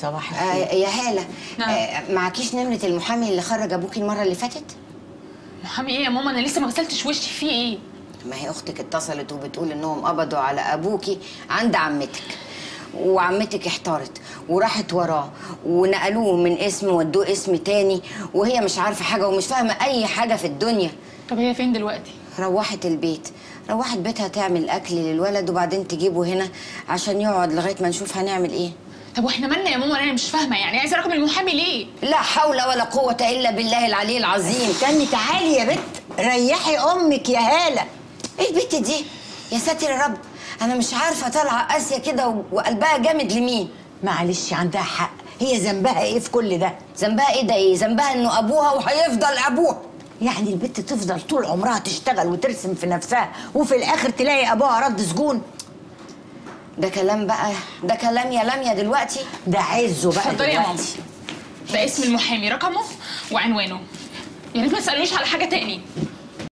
صباح آه الخير يا هاله نعم. آه معكيش نمره المحامي اللي خرج ابوكي المره اللي فاتت محامي ايه يا ماما انا لسه ما غسلتش وشي في ايه ما هي اختك اتصلت وبتقول انهم قبضوا على ابوكي عند عمتك وعمتك احتارت وراحت وراه ونقلوه من اسم ودوه اسم تاني وهي مش عارفه حاجه ومش فاهمه اي حاجه في الدنيا طب هي فين دلوقتي روحت البيت روحت بيتها تعمل اكل للولد وبعدين تجيبه هنا عشان يقعد لغايه ما نشوف هنعمل ايه طب واحنا مالنا يا ماما انا مش فاهمه يعني عايزه رقم المحامي ليه لا حول ولا قوه الا بالله العلي العظيم استني تعالي يا بت ريحي امك يا هاله ايه البت دي يا ساتر يا رب انا مش عارفه طالعه قاسيه كده و- وقلبها جامد لمين معلش عندها حق هي ذنبها ايه في كل ده ذنبها ايه ده ايه ذنبها انه ابوها وهيفضل ابوها يعني البت تفضل طول عمرها تشتغل وترسم في نفسها وفي الاخر تلاقي ابوها رد سجون ده كلام بقى ده كلام يا لميا دلوقتي ده عزه بقى اتفضلي يا ماما دلوقتي ده اسم المحامي رقمه وعنوانه يا ريت ما تسالونيش على حاجه تاني